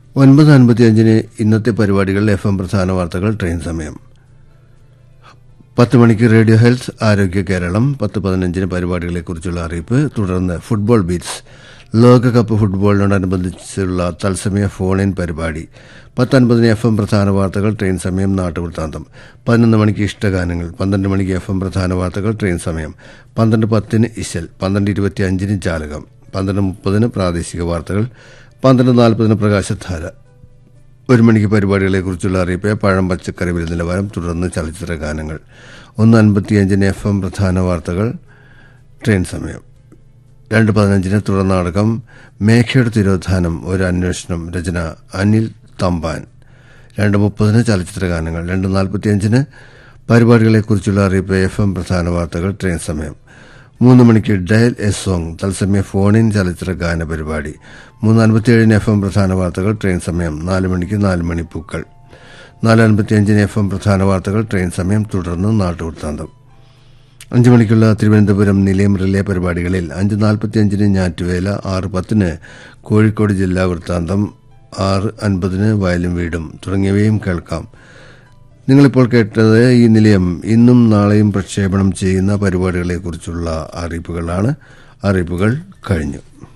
ഒൻപത് അൻപത്തി അഞ്ചിന് ഇന്നത്തെ പരിപാടികളിൽ എഫ് എം പ്രധാന വാർത്തകൾ ട്രെയിൻ സമയം പത്ത് മണിക്ക് റേഡിയോ ഹെൽത്ത് ആരോഗ്യ കേരളം പത്ത് പതിനഞ്ചിന് പരിപാടികളെക്കുറിച്ചുള്ള അറിയിപ്പ് തുടർന്ന് ഫുട്ബോൾ ബീറ്റ്സ് ലോകകപ്പ് ഫുട്ബോളിനോടനുബന്ധിച്ചുള്ള തത്സമയ ഫോൺ ഇൻ പരിപാടി പത്തൊൻപതിന് എഫ് എം പ്രധാന വാർത്തകൾ ട്രെയിൻ സമയം നാട്ടുവൃത്താന്തം പതിനൊന്ന് മണിക്ക് ഇഷ്ടഗാനങ്ങൾ പന്ത്രണ്ട് മണിക്ക് എഫ് എം പ്രധാന വാർത്തകൾ ട്രെയിൻ സമയം പന്ത്രണ്ട് പത്തിന് ഇശൽ പന്ത്രണ്ട് ഇരുപത്തി അഞ്ചിന് ജാലകം പന്ത്രണ്ട് മുപ്പതിന് പ്രാദേശിക വാർത്തകൾ പന്ത്രണ്ട് നാൽപ്പതിന് പ്രകാശധാര ഒരു മണിക്ക് പരിപാടികളെക്കുറിച്ചുള്ള അറിയിപ്പ് പഴം പച്ചക്കറി വില നിലവാരം തുടർന്ന് ചലച്ചിത്ര ഗാനങ്ങൾ ഒന്ന് അൻപത്തിയഞ്ചിന് എഫ് എം പ്രധാന വാർത്തകൾ ട്രെയിൻ സമയം രണ്ട് പതിനഞ്ചിന് തുടർനാടകം മേഘയുടെ തിരോധാനം ഒരു അന്വേഷണം രചന അനിൽ തമ്പാൻ രണ്ട് മുപ്പതിന് ചലച്ചിത്ര ഗാനങ്ങൾ രണ്ട് നാൽപ്പത്തിയഞ്ചിന് പരിപാടികളെക്കുറിച്ചുള്ള അറിയിപ്പ് എഫ് എം പ്രധാന വാർത്തകൾ ട്രെയിൻ സമയം മൂന്ന് മണിക്ക് ഡയൽ എ സോങ് തത്സമയ ഫോണിൻ ചലച്ചിത്ര ഗാന പരിപാടി മൂന്ന് അൻപത്തിയേഴിന് എഫ് എം പ്രധാന വാർത്തകൾ ട്രെയിൻ സമയം നാല് മണിക്ക് നാല് മണി പൂക്കൾ നാല് അൻപത്തിയഞ്ചിന് എഫ് എം പ്രധാന വാർത്തകൾ ട്രെയിൻ സമയം തുടർന്ന് നാട്ടുവൃത്താന്തം അഞ്ച് മണിക്കുള്ള തിരുവനന്തപുരം നിലയം റിലേ പരിപാടികളിൽ അഞ്ച് നാൽപ്പത്തിയഞ്ചിന് ഞാറ്റുവേല ആറ് പത്തിന് കോഴിക്കോട് ജില്ലാ വൃത്താന്തം ആറ് അൻപതിന് വയലും വീടും തുടങ്ങിയവയും കേൾക്കാം നിങ്ങളിപ്പോൾ കേട്ടത് ഈ നിലയം ഇന്നും നാളെയും പ്രക്ഷേപണം ചെയ്യുന്ന പരിപാടികളെക്കുറിച്ചുള്ള അറിയിപ്പുകളാണ് അറിയിപ്പുകൾ കഴിഞ്ഞു